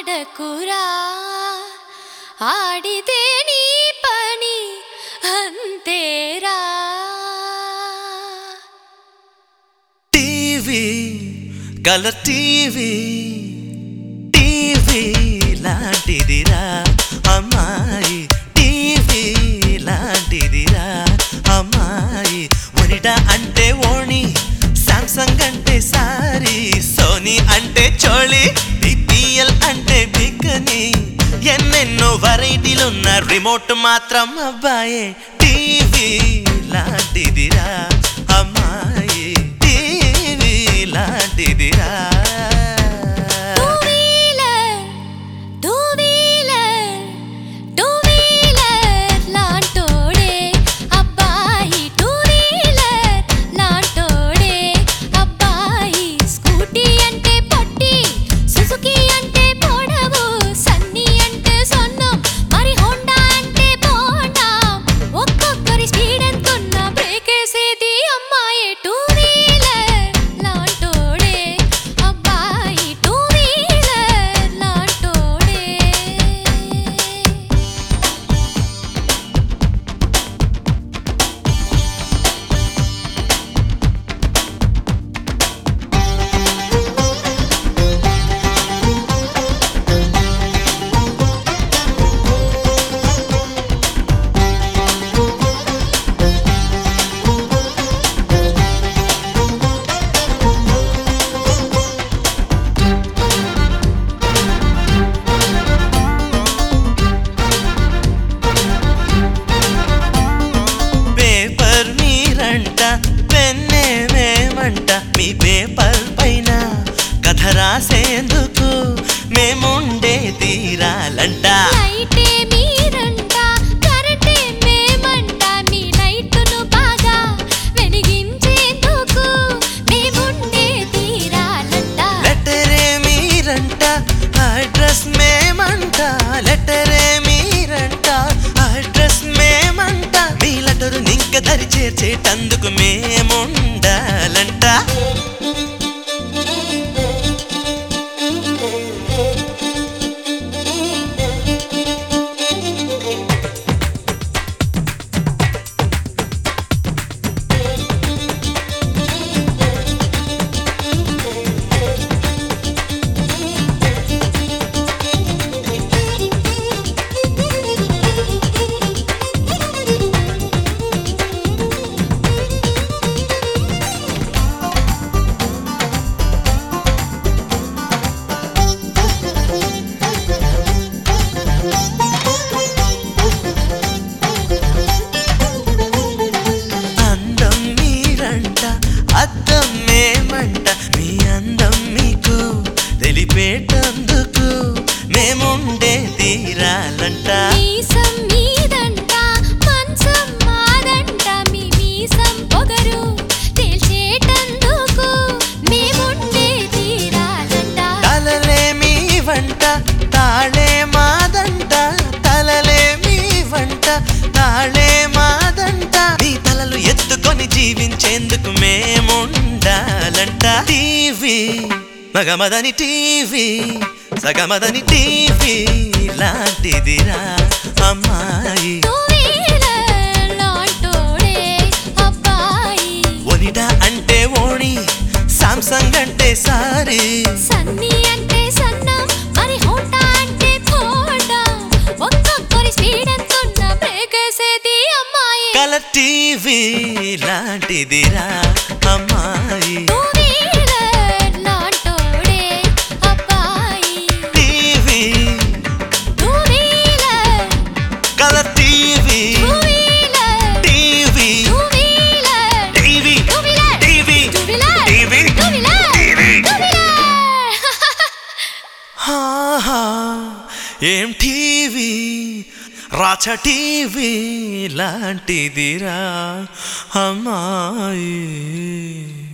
ఆడకురా ఆడితే నీ పని అంతేరా టీవీ కలర్ టీవీ టీవీ లాంటిదిరా అమ్మాయి టీవీ లాంటిదిరా అమ్మాయి ఒనిడా అంటే ఓణి సామ్సంగ్ అంటే సారీ సోనీ అంటే చోళి బిపిఎల్ అంటే బిక్కని ఎన్నెన్నో వెరైటీలున్న రిమోట్ మాత్రం అబ్బాయే టీవీ లాంటిదిరా అమ్మాయి టీవీ లాంటిదిరా two wheeler two wheeler two wheeler లాంటోడే అబ్బాయి టూ వీలర్ లాంటోడే అబ్బాయి స్కూటీ అంటే పొట్టి సుజుకి అంటే పొడవు సన్నీ అంటే సొన్నం మరి హోండా అంటే బోండా ఒక్కొక్కరి స్పీడ్ ఎంతున్నా బ్రేక్ వేసేది అమ్మాయి టూ వీలర్ లాంటోడే అబ్బాయి టూ వీలర్ లాంటోడే పేపర్ మీరంట పెన్నేమేమంట మీ పేపర్ పైన కథ రాసేందుకు మేముండే తీరాలంట లైటే మీరంట కరెంటే మేమంట మీ లైటును బాగా వెలిగించేందుకు మేముండే తీరాలంట లెటరే మీరంట అడ్రస్ మేమంట లెటరే మీరంట అడ్రస్ మేమంట మీ లెటరు నింక దరి చేర్చేటందుకు మేముండాలంట అందం మీరంట అద్దం మేమంట మీ అందం మీకు తెలిపేటందుకు మేముండే తీరాలంట మీసం మీదంట మంచం మాదంట మీ మీసం పొగరు తేల్చేటందుకు మేముండే తీరాలంట తలలే మీ వంట తాళే మాదంట తలలే మీ వంట తాళే మాదంట మీ తలలు ఎత్తుకొని జీవించేందుకు మేముండాలంట టీవీ మగమదని టీవీ సగమదని టీవీ లాంటిదిరా అమ్మాయి టూ వీలర్ లాంటోడే అబ్బాయి ఒనిడా అంటే ఓణి సామ్సంగ్ అంటే సారీ సన్నీ అంటే సన్నం మరి హోండా అంటే హోండా ఒక్కొక్కరి స్పీడ్ ఎంతున్న బ్రేక్ వేసేది అమ్మాయి కలర్ టీవీ లాంటిదిరా అమ్మాయి టూ వీలర్ లాంటోడే అబ్బాయి TV two wheeler colour TV two wheeler TV two wheeler TV two wheeler TV two wheeler TV two wheeler TV two wheeler హాహా, ఏం టీవీ రాచ టీవీ లాంటిదిరా అమ్మాయి